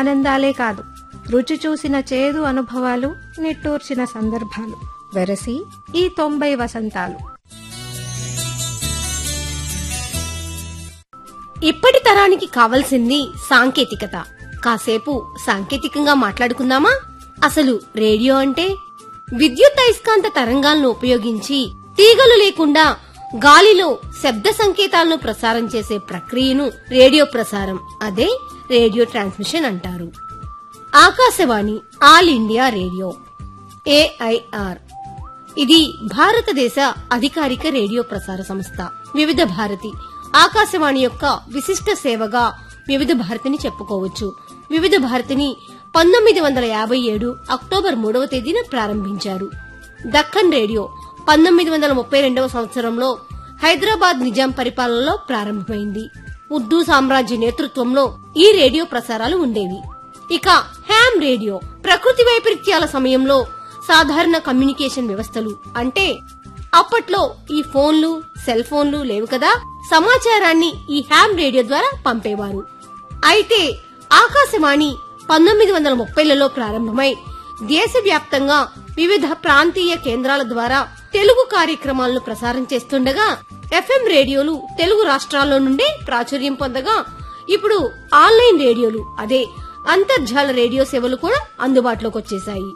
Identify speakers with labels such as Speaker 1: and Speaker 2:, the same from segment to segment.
Speaker 1: ఆనందాలే కాదు రుచి చూసిన చేదు అనుభవాలు నిట్టూర్చిన సందర్భాలు వెరసి ఈ తొంభై వసంతాలు
Speaker 2: ఇప్పటి తరానికి కావలసింది సాంకేతికత కాసేపు సాంకేతికంగా మాట్లాడుకుందామా అసలు రేడియో అంటే విద్యుత్ అయస్కాంత తరంగాలను ఉపయోగించి తీగలు లేకుండా గాలిలో శబ్ద సంకేతాలను ప్రసారం చేసే ప్రక్రియను రేడియో ప్రసారం అదే రేడియో ట్రాన్స్మిషన్ అంటారు Akashvani all India radio AIR ఇది భారతదేశ అధికారిక రేడియో ప్రసార సంస్థ వివిధ భారతి ఆకాశవాణి యొక్క విశిష్ట సేవగా వివిధ భారతిని చెప్పుకోవచ్చు వివిధ భారతిని పంతొమ్మిది వందల యాభై ఏడు అక్టోబర్ మూడవ తేదీన ప్రారంభించారు దక్కన్ రేడియో పంతొమ్మిది వందల ముప్పై రెండవ సంవత్సరంలో హైదరాబాద్ నిజాం పరిపాలనలో ప్రారంభమైంది ఉర్దూ సామ్రాజ్య నేతృత్వంలో ఈ రేడియో ప్రసారాలు ఉండేవి ఇక హ్యామ్ రేడియో ప్రకృతి వైపరీత్యాల సమయంలో సాధారణ కమ్యూనికేషన్ వ్యవస్థలు అంటే అప్పట్లో ఈ ఫోన్లు సెల్ ఫోన్లు లేవు కదా సమాచారాన్ని ఈ హ్యామ్ రేడియో ద్వారా పంపేవారు అయితే ఆకాశవాణి పంతొమ్మిది వందల ముప్పైలలో ప్రారంభమై దేశవ్యాప్తంగా వివిధ ప్రాంతీయ కేంద్రాల ద్వారా తెలుగు కార్యక్రమాలను ప్రసారం చేస్తుండగా ఎఫ్ఎం రేడియోలు తెలుగు రాష్ట్రాల్లో నుండే ప్రాచుర్యం పొందగా ఇప్పుడు ఆన్లైన్ రేడియోలు అదే అంతర్జాల రేడియో సేవలు కూడా అందుబాటులోకి వచ్చేశాయి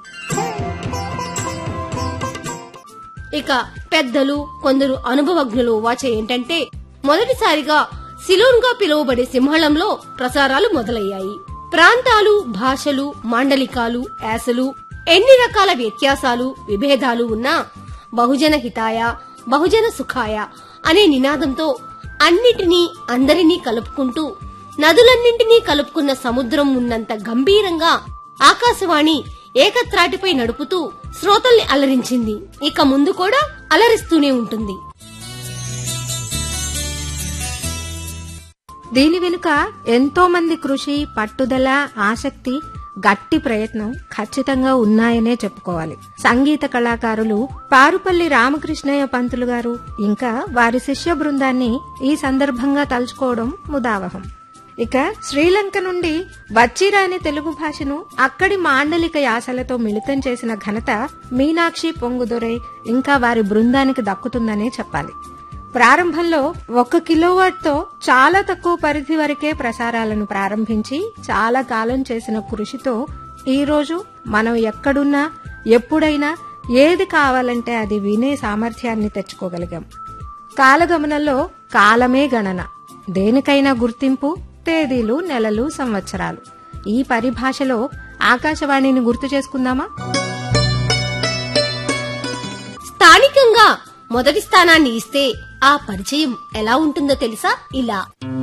Speaker 2: ఇక పెద్దలు కొందరు అనుభవజ్ఞులు వాచ ఏంటంటే మొదటిసారిగా సిలోన్ గా పిలువబడే సింహళంలో ప్రసారాలు మొదలయ్యాయి ప్రాంతాలు భాషలు మాండలికాలు యాసలు ఎన్ని రకాల వ్యత్యాసాలు విభేదాలు ఉన్నా బహుజన హితాయ బహుజన సుఖాయ అనే నినాదంతో అన్నిటినీ అందరినీ కలుపుకుంటూ నదులన్నింటినీ కలుపుకున్న సముద్రం ఉన్నంత గంభీరంగా ఆకాశవాణి ఏకత్రాటిపై నడుపుతూ శ్రోతల్ని అలరించింది ఇక ముందు కూడా అలరిస్తూనే ఉంటుంది
Speaker 1: దీని వెనుక ఎంతో మంది కృషి పట్టుదల ఆసక్తి గట్టి ప్రయత్నం ఖచ్చితంగా ఉన్నాయనే చెప్పుకోవాలి సంగీత కళాకారులు పారుపల్లి రామకృష్ణయ్య పంతులు గారు ఇంకా వారి శిష్య బృందాన్ని ఈ సందర్భంగా తలుచుకోవడం ముదావహం ఇక శ్రీలంక నుండి వచ్చిరాని తెలుగు భాషను అక్కడి మాండలిక యాసలతో మిళితం చేసిన ఘనత మీనాక్షి పొంగుదొరై ఇంకా వారి బృందానికి దక్కుతుందనే చెప్పాలి ప్రారంభంలో ఒక కిలోవాట్ తో చాలా తక్కువ పరిధి వరకే ప్రసారాలను ప్రారంభించి చాలా కాలం చేసిన కృషితో ఈ రోజు మనం ఎక్కడున్నా ఎప్పుడైనా ఏది కావాలంటే అది వినే సామర్థ్యాన్ని తెచ్చుకోగలిగాం కాలగమనంలో కాలమే గణన దేనికైనా గుర్తింపు తేదీలు నెలలు సంవత్సరాలు ఈ పరిభాషలో ఆకాశవాణిని గుర్తు చేసుకుందామా
Speaker 2: స్థానికంగా మొదటి స్థానాన్ని ఇస్తే ఆ పరిచయం ఎలా ఉంటుందో తెలుసా ఇలా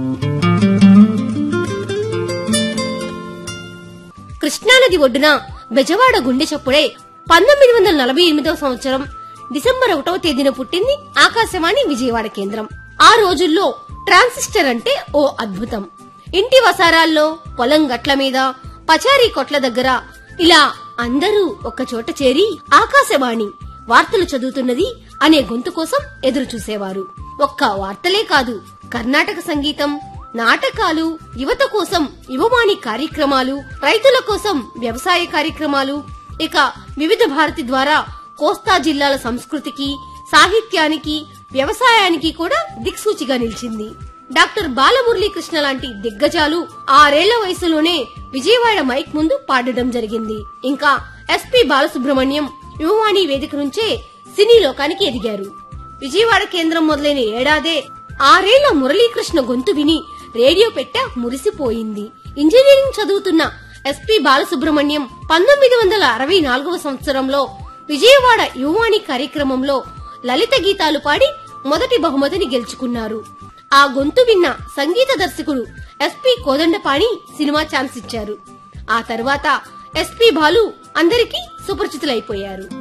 Speaker 2: కృష్ణానది ఒడ్డున బెజవాడ గుండె చప్పుడే పంతొమ్మిది వందల నలభై ఎనిమిదవ సంవత్సరం డిసెంబర్ ఒకటవ తేదీన పుట్టింది ఆకాశవాణి విజయవాడ కేంద్రం ఆ రోజుల్లో ట్రాన్సిస్టర్ అంటే ఓ అద్భుతం ఇంటి వసారాల్లో పొలం గట్ల మీద పచారీ కొట్ల దగ్గర ఇలా అందరూ ఒక్కచోట చేరి ఆకాశవాణి వార్తలు చదువుతున్నది అనే గొంతు కోసం ఎదురు చూసేవారు ఒక్క వార్తలే కాదు కర్ణాటక సంగీతం నాటకాలు యువత కోసం యువవాణి కార్యక్రమాలు రైతుల కోసం వ్యవసాయ కార్యక్రమాలు ఇక వివిధ భారతి ద్వారా కోస్తా జిల్లాల సంస్కృతికి సాహిత్యానికి వ్యవసాయానికి కూడా దిక్సూచిగా నిలిచింది డాక్టర్ బాలమురళీకృష్ణ లాంటి దిగ్గజాలు ఆరేళ్ల వయసులోనే విజయవాడ మైక్ ముందు పాడడం జరిగింది ఇంకా ఎస్పి బాలసుబ్రహ్మణ్యం యువవాణి వేదిక నుంచే సినీ లోకానికి ఎదిగారు విజయవాడ కేంద్రం మొదలైన ఏడాదే ఆరేళ్ల మురళీకృష్ణ గొంతు విని రేడియో పెట్ట మురిసిపోయింది ఇంజనీరింగ్ చదువుతున్న ఎస్పి బాలసుబ్రహ్మణ్యం పంతొమ్మిది వందల అరవై నాలుగవ సంవత్సరంలో విజయవాడ యువవాణి కార్యక్రమంలో లలిత గీతాలు పాడి మొదటి బహుమతిని గెలుచుకున్నారు ఆ గొంతు విన్న సంగీత దర్శకుడు ఎస్పి కోదండపాణి సినిమా ఛాన్స్ ఇచ్చారు ఆ తర్వాత ఎస్పి బాలు అందరికీ సుపరిచితులైపోయారు